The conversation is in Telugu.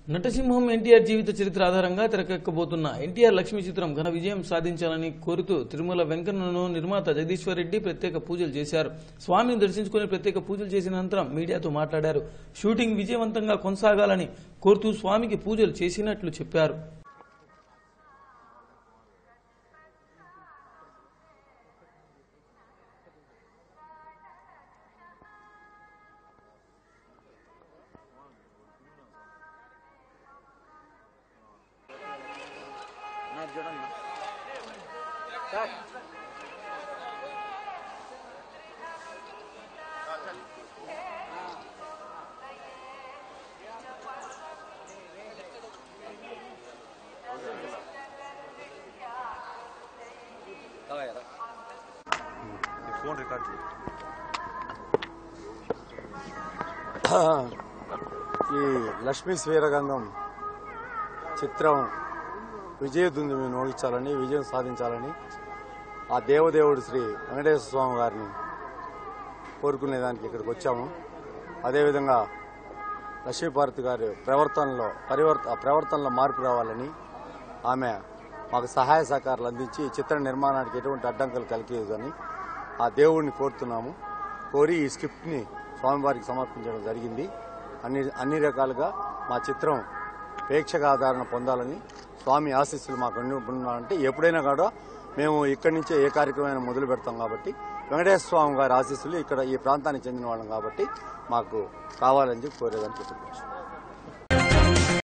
నటసింహం ఎన్టీఆర్ జీవిత చరిత్ర ఆధారంగా తెరకెక్కబోతున్న ఎన్టీఆర్ లక్ష్మి చిత్రం ఘన విజయం సాధించాలని కోరుతూ తిరుమల వెంకన్నను నిర్మాత జగదీశ్వర్ రెడ్డి ప్రత్యేక పూజలు చేశారు స్వామిని దర్శించుకుని ప్రత్యేక పూజలు చేసిన అనంతరం మీడియాతో మాట్లాడారు షూటింగ్ విజయవంతంగా కొనసాగాలని కోరుతూ స్వామికి పూజలు చేసినట్లు చెప్పారు నాకు చూడండి సార్ ఫోన్ రికార్డ్ చేయి. ఈ లక్ష్మీ స్వీరగంధం చిత్రం విజయదుంది మేము నోగించాలని విజయం సాధించాలని ఆ దేవదేవుడు శ్రీ వెంకటేశ్వర స్వామి గారిని కోరుకునేదానికి ఇక్కడికి వచ్చాము అదేవిధంగా లక్ష్మీపార్వతి గారి ప్రవర్తనలో పరివర్త ప్రవర్తనలో మార్పు రావాలని ఆమె మాకు సహాయ సహకారాలు అందించి ఈ చిత్ర నిర్మాణానికి ఎటువంటి అడ్డంకులు కలిగేదని ఆ దేవుడిని కోరుతున్నాము కోరి ఈ స్క్రిప్ట్ని స్వామివారికి సమర్పించడం జరిగింది అన్ని అన్ని రకాలుగా మా చిత్రం ప్రేక్షక ఆదరణ పొందాలని స్వామి ఆశీస్సులు మాకు ఉన్నారంటే ఎప్పుడైనా కూడా మేము ఇక్కడి నుంచే ఏ కార్యక్రమం మొదలు పెడతాం కాబట్టి వెంకటేశ్వర స్వామి గారి ఆశీస్సులు ఇక్కడ ఈ ప్రాంతానికి చెందిన వాళ్ళం కాబట్టి మాకు కావాలని చెప్పి కోరేదని చెప్పుకోవచ్చు